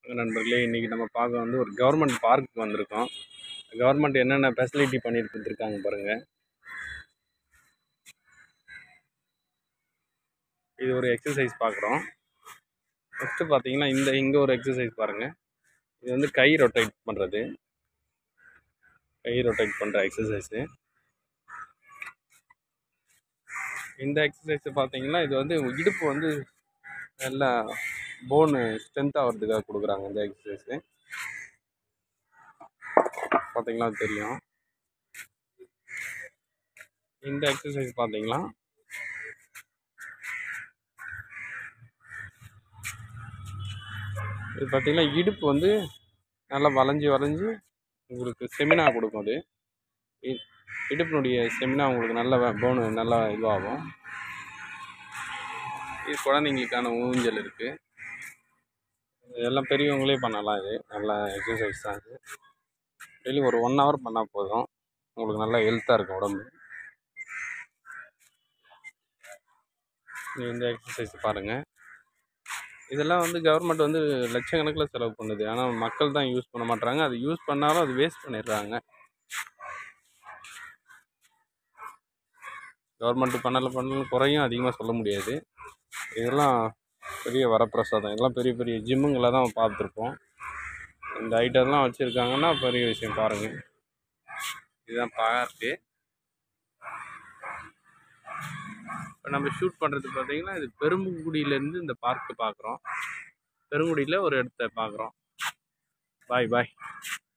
நண்பர்களே இன்றைக்கி நம்ம பார்க்க வந்து ஒரு கவர்மெண்ட் பார்க்குக்கு வந்திருக்கோம் கவர்மெண்ட் என்னென்ன ஃபெசிலிட்டி பண்ணி கொடுத்துருக்காங்க பாருங்கள் இது ஒரு எக்ஸசைஸ் பார்க்குறோம் ஃபஸ்ட்டு பார்த்தீங்கன்னா இந்த இங்கே ஒரு எக்ஸசைஸ் பாருங்கள் இது வந்து கை ரொட்டேட் பண்ணுறது கை ரொட்டேட் பண்ணுற எக்ஸசைஸு இந்த எக்ஸசைஸ் பார்த்தீங்கன்னா இது வந்து இடுப்பு வந்து நல்லா போனு ஸ்ட்ரென்த் ஆகிறதுக்காக கொடுக்குறாங்க இந்த எக்ஸசைஸு பார்த்தீங்கன்னா தெரியும் இந்த எக்ஸசைஸ் பார்த்தீங்கன்னா இது பார்த்தீங்கன்னா இடுப்பு வந்து நல்லா வளைஞ்சி வளைஞ்சி உங்களுக்கு செமினா கொடுக்கும் அது இ- இடுப்பினுடைய செமினா உங்களுக்கு நல்ல போனு நல்லா இதுவாகும் இது குழந்தைங்களுக்கான ஊஞ்சல் இருக்குது இதெல்லாம் பெரியவங்களே பண்ணலாம் இது நல்ல எக்ஸசைஸ் தான் இது டெய்லி ஒரு ஒன் ஹவர் பண்ணால் போதும் உங்களுக்கு நல்லா ஹெல்த்தாக இருக்கும் உடம்பு நீ இந்த எக்ஸசைஸ் பாருங்கள் இதெல்லாம் வந்து கவர்மெண்ட் வந்து லட்சக்கணக்கில் செலவு பண்ணுது ஆனால் மக்கள் தான் யூஸ் பண்ண மாட்றாங்க அது யூஸ் பண்ணாலும் அது வேஸ்ட் பண்ணிடுறாங்க கவர்மெண்ட் பண்ணல பண்ணல குறையும் அதிகமாக சொல்ல முடியாது இதெல்லாம் பெரிய வரப்பிரசாதம் இதெல்லாம் பெரிய பெரிய ஜிம்முங்களை தான் பார்த்துருப்போம் இந்த ஐட்டம்லாம் வச்சுருக்காங்கன்னா பெரிய விஷயம் பாருங்கள் இதுதான் பார்க்கு இப்போ நம்ம ஷூட் பண்ணுறது பார்த்தீங்கன்னா இது பெருங்குடியிலேருந்து இந்த பார்க்கு பார்க்குறோம் பெருங்குடியில் ஒரு இடத்த பார்க்குறோம் பாய் பாய்